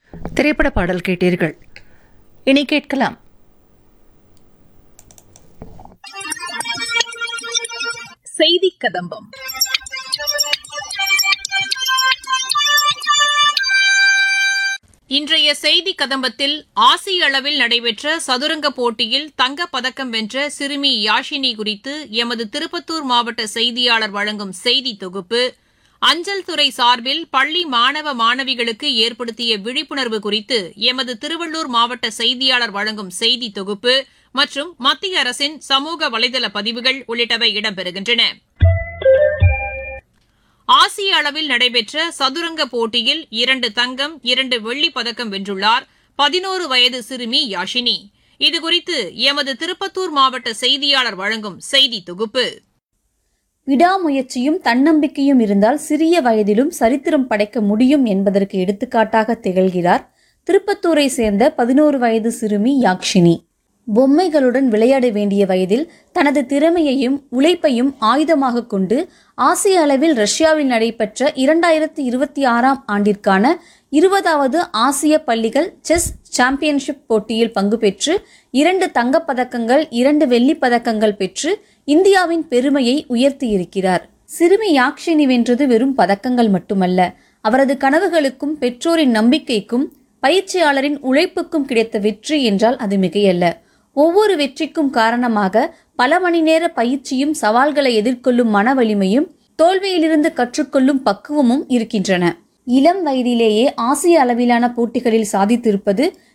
திரைப்பட பாடல் கேட்டீர்கள் இனி கேட்கலாம் செய்தி கதம்பம் இன்றைய செய்தி கதம்பத்தில் ஆசிய அளவில் நடைபெற்ற சதுரங்க போட்டியில் தங்கப் பதக்கம் வென்ற சிறுமி யாஷினி குறித்து எமது திருப்பத்தூர் மாவட்ட செய்தியாளர் வழங்கும் செய்தி தொகுப்பு அஞ்சல் துறை சார்பில் பள்ளி மாணவ மாணவிகளுக்கு ஏற்படுத்திய விழிப்புணர்வு குறித்து எமது திருவள்ளூர் மாவட்ட செய்தியாளர் வழங்கும் செய்தி தொகுப்பு மற்றும் மத்திய அரசின் சமூக வலைதள பதிவுகள் உள்ளிட்டவை இடம்பெறுகின்றன ஆசிய அளவில் நடைபெற்ற சதுரங்க போட்டியில் இரண்டு தங்கம் இரண்டு வெள்ளிப் பதக்கம் வென்றுள்ளார் பதினோரு வயது சிறுமி யாஷினி இதுகுறித்து எமது திருப்பத்தூர் மாவட்ட செய்தியாளர் வழங்கும் செய்தி தொகுப்பு விடாமுயற்சியும் தன்னம்பிக்கையும் இருந்தால் சிறிய வயதிலும் சரித்திரம் படைக்க முடியும் என்பதற்கு எடுத்துக்காட்டாக திகழ்கிறார் திருப்பத்தூரை சேர்ந்த பதினோரு வயது சிறுமி யாக்ஷினி பொம்மைகளுடன் விளையாட வேண்டிய வயதில் தனது திறமையையும் உழைப்பையும் ஆயுதமாக கொண்டு ஆசிய அளவில் ரஷ்யாவில் நடைபெற்ற இரண்டாயிரத்தி இருபத்தி ஆறாம் ஆண்டிற்கான இருபதாவது ஆசிய பள்ளிகள் செஸ் சாம்பியன்ஷிப் போட்டியில் பங்கு பெற்று இரண்டு தங்கப்பதக்கங்கள் இரண்டு வெள்ளிப் பதக்கங்கள் பெற்று இந்தியாவின் பெருமையை உயர்த்தியிருக்கிறார் சிறுமி யாக்ஷினி வென்றது வெறும் பதக்கங்கள் மட்டுமல்ல அவரது கனவுகளுக்கும் பெற்றோரின் நம்பிக்கைக்கும் பயிற்சியாளரின் உழைப்புக்கும் கிடைத்த வெற்றி என்றால் அது மிகையல்ல ஒவ்வொரு வெற்றிக்கும் காரணமாக பல மணி நேர பயிற்சியும் சவால்களை எதிர்கொள்ளும் மன வலிமையும் தோல்வியிலிருந்து கற்றுக்கொள்ளும் பக்குவமும் இருக்கின்றன இளம் வயதிலேயே ஆசிய அளவிலான போட்டிகளில் சாதித்திருப்பது